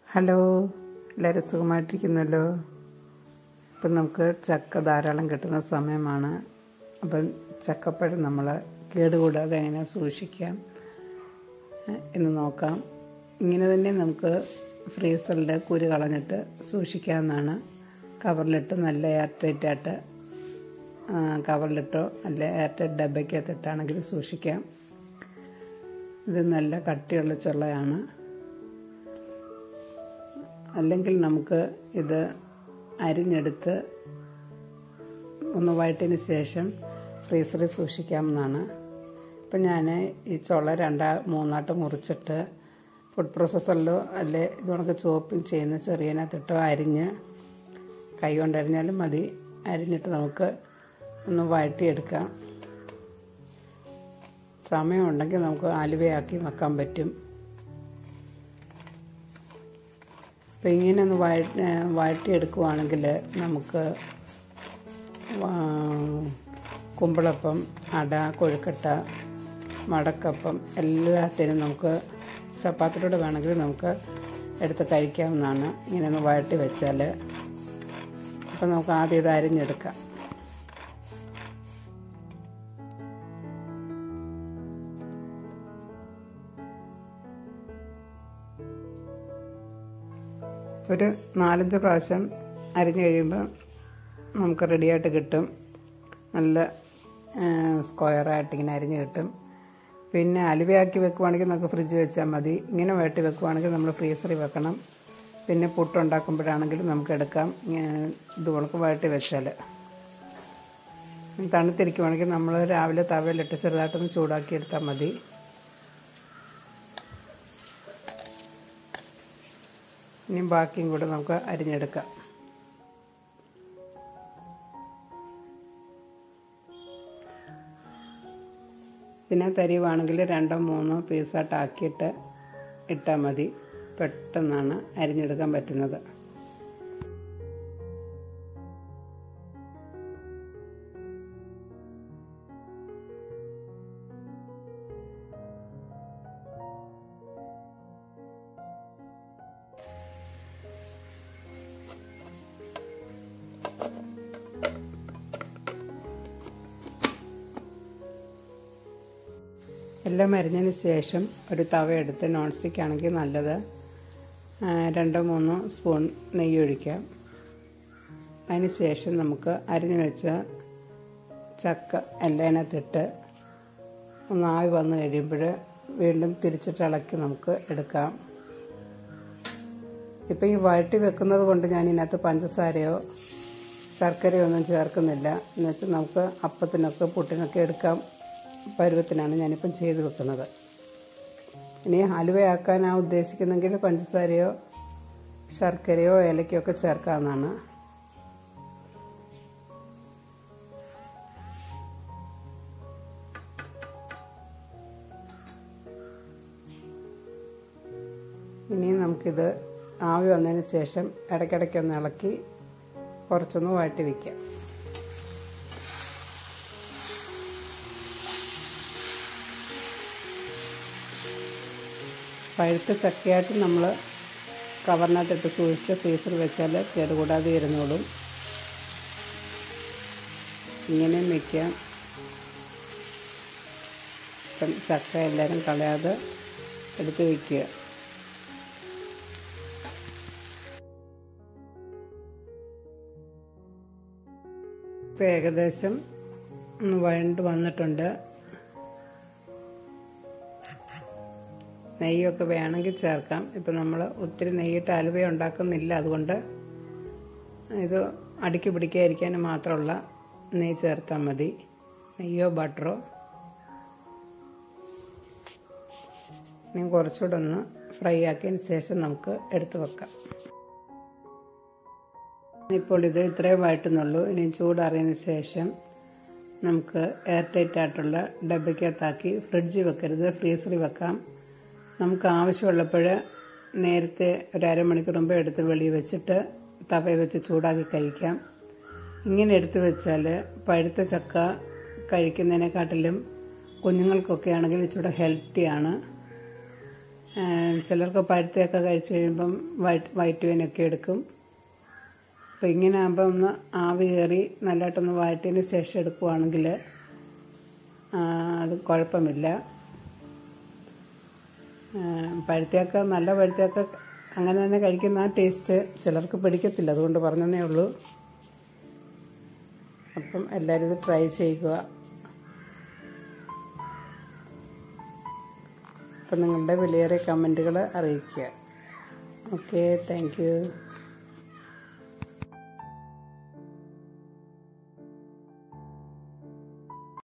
hello എല്ലാവരും സുഖമായിട്ടിരിക്കുന്നല്ലോ ഇപ്പം നമുക്ക് ചക്ക ധാരാളം കിട്ടുന്ന സമയമാണ് അപ്പം ചക്കപ്പഴം നമ്മൾ കേടുകൂടാതെ എങ്ങനെ സൂക്ഷിക്കാം ഏഹ്, എന്ന് നോക്കാം ഇങ്ങനെ തന്നെ നമുക്ക് ഫ്രീസറിൽ കുരു കളഞ്ഞിട്ട് സൂക്ഷിക്കാവുന്നതാണ് കവറിലിട്ട് നല്ല എയർ ടൈറ്റായിട്ട് കവറിലിട്ടോ അല്ല എയർ ടൈറ്റ് ഡബയ്ക്കകത്തിട്ടാണെങ്കിലും സൂക്ഷിക്കാം ഇത് നല്ല കട്ടിയുള്ള ചുള്ളയാണ് അല്ലെങ്കിൽ നമുക്ക് ഇത് അരിഞ്ഞെടുത്ത് ഒന്ന് വഴറ്റിന് ശേഷം ഫ്രീസറിൽ സൂക്ഷിക്കാവുന്നതാണ് ഇപ്പം ഞാൻ ഈ ചുള രണ്ടാ മൂന്നാട്ട് മുറിച്ചിട്ട് ഫുഡ് പ്രോസസ്സറിലോ അല്ലെ ഇതുകൊണ്ടൊക്കെ ചോപ്പിങ് ചെയ്യുന്ന ചെറിയതിനകത്തിട്ടോ അരിഞ്ഞ് കൈ കൊണ്ട് അരിഞ്ഞാലും മതി അരിഞ്ഞിട്ട് നമുക്ക് ഒന്ന് വഴറ്റിയെടുക്കാം സമയമുണ്ടെങ്കിൽ നമുക്ക് ആലുവയാക്കി വെക്കാൻ പറ്റും അപ്പം ഇങ്ങനെ ഒന്ന് വഴ വഴറ്റിയെടുക്കുവാണെങ്കിൽ നമുക്ക് വാ- കുമ്പിളപ്പം അട കൊഴുക്കട്ട മടക്കപ്പം എല്ലാത്തിനും നമുക്ക് ചപ്പാത്തിലൂടെ വേണമെങ്കിൽ നമുക്ക് എടുത്ത് കഴിക്കാവുന്നതാണ് ഇങ്ങനെ ഒന്ന് വഴറ്റി വെച്ചാൽ അപ്പം നമുക്ക് ആദ്യം ഇത് അരിഞ്ഞെടുക്കാം ഒരു നാലഞ്ച് പ്രാവശ്യം അരിഞ്ഞു കഴിയുമ്പോൾ നമുക്ക് റെഡിയായിട്ട് കിട്ടും നല്ല സ്ക്വയറായിട്ട് ഇങ്ങനെ അരിഞ്ഞ് കിട്ടും പിന്നെ അലുവയാക്കി വെക്കുവാണെങ്കിൽ നമുക്ക് ഫ്രിഡ്ജ് വെച്ചാൽ മതി ഇങ്ങനെ വേട്ടി വെക്കുവാണെങ്കിൽ നമ്മൾ ഫ്രീസറിൽ വെക്കണം പിന്നെ പുട്ടുണ്ടാക്കുമ്പോഴാണെങ്കിലും നമുക്ക് എടുക്കാം ഇങ്ങനെ ഇത് ഉണക്ക് വഴട്ടി വെച്ചാൽ തണുത്തിരിക്കുവാണെങ്കിൽ നമ്മൾ രാവിലെ തവയിലിട്ട് ചെറുതായിട്ടൊന്ന് ചൂടാക്കി എടുത്താൽ മതി ഇനി ബാക്കിയും കൂടെ നമുക്ക് അരിഞ്ഞെടുക്കാം പിന്നെ തരിവാണെങ്കിൽ രണ്ടോ മൂന്നോ പീസായിട്ട് ആക്കിയിട്ട് ഇട്ടാൽ മതി പെട്ടെന്നാണ് അരിഞ്ഞെടുക്കാൻ പറ്റുന്നത് എല്ലാം അരിഞ്ഞതിന് ശേഷം ഒരു തവ എടുത്ത് നോൺ സ്റ്റിക്ക് ആണെങ്കിൽ നല്ലത് ആ, രണ്ടോ മൂന്നോ സ്പൂൺ നെയ്യ് ഒഴിക്കാം അതിന് ശേഷം നമുക്ക് അരിഞ്ഞു വെച്ച ചക്ക എല്ലാത്തിനകത്തിട്ട് ഒന്ന് ആവി വന്നു കഴിയുമ്പോൾ വീണ്ടും തിരിച്ചിട്ട് ഇളക്കി നമുക്ക് എടുക്കാം ഇപ്പം ഈ വഴറ്റി വെക്കുന്നത് കൊണ്ട് ഞാൻ ഇതിനകത്ത് പഞ്ചസാരയോ ശർക്കരയോ ഒന്നും ചേർക്കുന്നില്ല എന്ന് വെച്ചാൽ നമുക്ക് അപ്പത്തിനൊക്കെ പുട്ടിനൊക്കെ എടുക്കാം പരുവത്തിനാണ് ഞാനിപ്പം ചെയ്ത് വെക്കുന്നത് ഇനി ഹലുവയാക്കാനാണ് ഉദ്ദേശിക്കുന്നെങ്കിൽ പഞ്ചസാരയോ ശർക്കരയോ ഏലക്കയോ ഒക്കെ ചേർക്കാവുന്നതാണ് ഇനി നമുക്കിത് ആവി വന്നതിന് ശേഷം ഇടയ്ക്കിടയ്ക്കൊന്ന് ഇളക്കി കുറച്ചൊന്ന് വഴറ്റി വയ്ക്കാം പഴുത്ത ചക്കയായിട്ട് നമ്മൾ കവറിനകത്തിട്ട് സൂക്ഷിച്ച് ഫ്രീസറിൽ വെച്ചാൽ കേടുകൂടാതെ ഇരുന്നോളും ഇങ്ങനെയും വയ്ക്കാം ഇപ്പം ചക്ക എല്ലാവരും കളയാതെ എടുത്ത് വയ്ക്കുക ഇപ്പം ഏകദേശം ഒന്ന് വഴണ്ട് വന്നിട്ടുണ്ട് നെയ്യൊക്കെ വേണമെങ്കിൽ ചേർക്കാം ഇപ്പം നമ്മൾ ഒത്തിരി നെയ്യിട്ട് അലുവ ഉണ്ടാക്കുന്നില്ല അതുകൊണ്ട് ഇത് അടുക്കി പിടിക്കാതിരിക്കാൻ മാത്രമുള്ള നെയ്യ് ചേർത്താൽ മതി നെയ്യോ ബട്ടറോ ഇനി കുറച്ചുകൂടെ ഒന്ന് ഫ്രൈ ആക്കിയതിന് ശേഷം നമുക്ക് എടുത്ത് വെക്കാം ഇപ്പോൾ ഇത് ഇത്രയും വഴറ്റുന്നുള്ളൂ ഇനി ചൂടാറിയതിന് ശേഷം നമുക്ക് എയർ ടൈറ്റ് ആയിട്ടുള്ള ഡബയ്ക്കകത്താക്കി ഫ്രിഡ്ജിൽ വെക്കരുത് ഫ്രീസറിൽ വെക്കാം നമുക്ക് ആവശ്യമുള്ളപ്പോൾ നേരത്തെ ഒരു അരമണിക്കൂർ മുമ്പ് എടുത്ത് വെളിയിൽ വെച്ചിട്ട് തവയിൽ വെച്ച് ചൂടാക്കി കഴിക്കാം ഇങ്ങനെ എടുത്തു വെച്ചാൽ പഴുത്ത ചക്ക കഴിക്കുന്നതിനെക്കാട്ടിലും കുഞ്ഞുങ്ങൾക്കൊക്കെ ആണെങ്കിൽ ഇച്ചിരി ഹെൽത്തിയാണ് ആ, ചിലർക്ക് പഴുത്തൊക്കെ കഴിച്ച് കഴിയുമ്പം വൈറ്റ് വൈറ്റ് വൈനൊക്കെ എടുക്കും അപ്പം ഇങ്ങനെ ആകുമ്പോൾ ഒന്ന് ആവി കയറി നല്ലതായിട്ടൊന്ന് വഴറ്റിയതിന് ശേഷം എടുക്കുവാണെങ്കിൽ ആ, അത് കുഴപ്പമില്ല ആ, പഴുത്തയൊക്കെ നല്ല പഴുത്തയൊക്കെ അങ്ങനെ തന്നെ കഴിക്കുന്ന ആ ടേസ്റ്റ് ചിലർക്ക് പിടിക്കത്തില്ല അതുകൊണ്ട് പറഞ്ഞതേ ഉള്ളൂ അപ്പം എല്ലാവരും ഇത് ട്രൈ ചെയ്യുക അപ്പം നിങ്ങളുടെ വിലയേറിയ കമൻറ്റുകൾ അറിയിക്കുക ഓക്കെ താങ്ക് യു